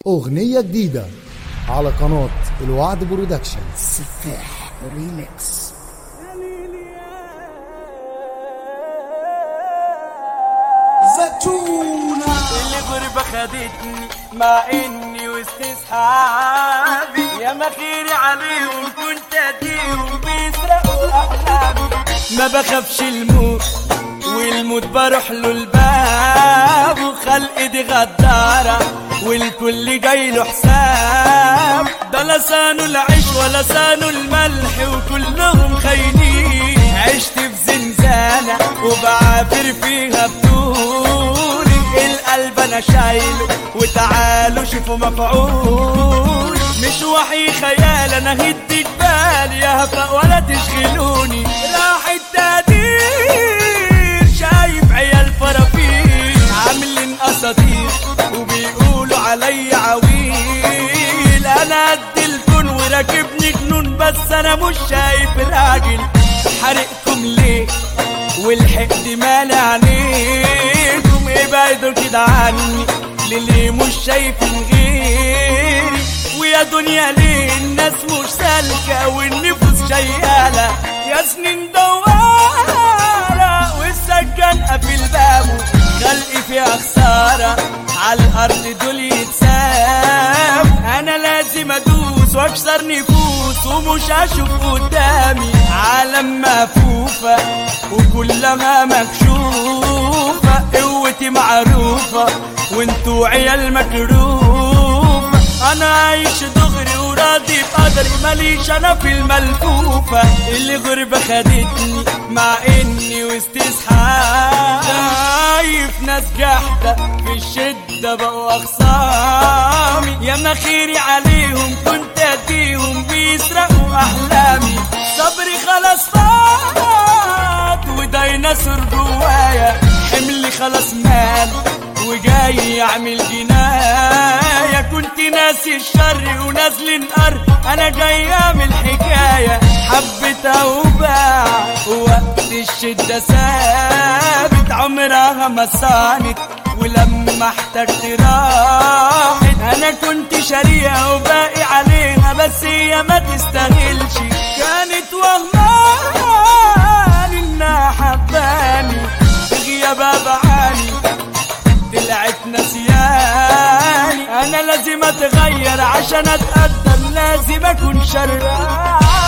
أغنية جديدة على قناة الوعد برودكشن سفاح ريميكس زتونة الغربة خدتني مع اني وسط اصحابي يا مخيري عليهم كنت اديهم بيسرقوا احلامي ما بخافش الموت والموت بروح له الباب وخلق دي غدارة والكل جاي له حساب ده لسانه العيش ولا سانه الملح وكلهم خاينين عشت في زنزانة وبعافر فيها بطولي القلب انا شايله وتعالوا شوفوا مفعول مش وحي خيال انا هدي جبال يا هفا ولا تشغلوني راح التقدير شايف عيال فرافير عاملين اساطير وبيقولوا علي عويل انا قد الكون وراكبني جنون بس انا مش شايف راجل حرقكم ليه والحقد مال عليكم ابعدوا كده عني للي مش شايفين غيري ويا دنيا ليه الناس مش سالكة والنفوس شيالة يا سنين دوارة والسجان قافل بابه خلقي فيها خسارة على الأرض دول يتساب أنا لازم أدوس وأكسر نفوس ومش هشوف قدامي عالم مفوفة وكلها مكشوفة قوتي معروفة وانتوا عيال مكروفة أنا عايش دغري وراضي بقدري ماليش أنا في الملفوفة اللي غربة خدتني مع إني وسط أصحاب شايف ناس جحدة في الشدة بقوا أخصامي يا مخيري عليهم كنت أديهم بيسرقوا أحلامي صبري خلاص فات وديناصور جوايا حملي خلاص مال وجاي يعمل جناية كنت ناسي الشر ونازل النار انا جاي اعمل حكاية حبيتها وباع وقت الشدة ثابت عمرها ما صانت ولما احتجت راحت انا كنت شاريها وباقي عليها بس هي ما تستاهلش كانت وهمان انها حباني غيابها بعاني طلعت نسياني انا لازم اتغير عشان اتقدم لازم اكون شراني